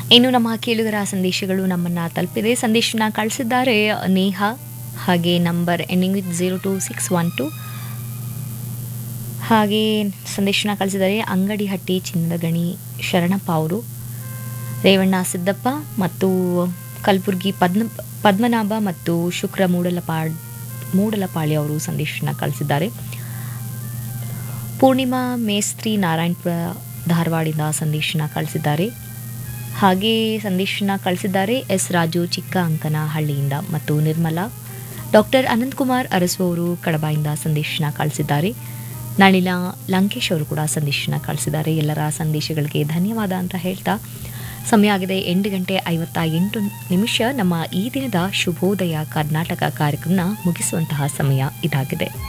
ಇನ್ನು ನಮ್ಮ ಕೇಳುಗರ ಸಂದೇಶಗಳು ನಮ್ಮನ್ನು ತಲುಪಿದೆ ಸಂದೇಶನ ಕಳಿಸಿದ್ದಾರೆ ನೇಹಾ ಹಾಗೆ number ending with zero two six one two ಹಾಗೆ ಸಂದೇಶನ ಕಳಿಸಿದ್ದಾರೆ ಅಂಗಡಿ ಹಟ್ಟಿ ಚಿನ್ನದಗಣಿ ಶರಣಪ್ಪ ಅವರು ರೇವಣ್ಣ ಸಿದ್ದಪ್ಪ ಮತ್ತು ಕಲಬುರ್ಗಿ ಪದ್ಮ ಪದ್ಮನಾಭ ಮತ್ತು ಶುಕ್ರ ಮೂಡಲಪಾಡ್ ಮೂಡಲಪಾಳಿ ಅವರು ಸಂದೇಶನ ಕಳಿಸಿದ್ದಾರೆ ಪೂರ್ಣಿಮಾ ಮೇಸ್ತ್ರಿ ನಾರಾಯಣಪುರ ಧಾರವಾಡಿಂದ ಸಂದೇಶನ ಕಳಿಸಿದ್ದಾರೆ ಹಾಗೆ ಸಂದೇಶನ ಕಳಿಸಿದ್ದಾರೆ ಎಸ್ ರಾಜು ಚಿಕ್ಕ ಅಂಕನ ಹಳ್ಳಿಯಿಂದ ಮತ್ತು ನಿರ್ಮಲಾ ಡಾಕ್ಟರ್ ಅನಂತಕುಮಾರ್ ಅರಸು ಅವರು ಕಡಬಾಯಿಂದ ಸಂದೇಶನ ಕಳಿಸಿದ್ದಾರೆ ನಳಿನ ಲಂಕೇಶ್ ಅವರು ಕೂಡ ಸಂದೇಶನ ಕಳಿಸಿದ್ದಾರೆ ಎಲ್ಲರ ಸಂದೇಶಗಳಿಗೆ ಧನ್ಯವಾದ ಅಂತ ಹೇಳ್ತಾ ಸಮಯ ಆಗಿದೆ ಎಂಟು ಗಂಟೆ ಐವತ್ತ ಎಂಟು ನಿಮಿಷ ನಮ್ಮ ಈ ದಿನದ ಶುಭೋದಯ ಕರ್ನಾಟಕ ಕಾರ್ಯಕ್ರಮ ಮುಗಿಸುವಂತಹ ಸಮಯ ಇದಾಗಿದೆ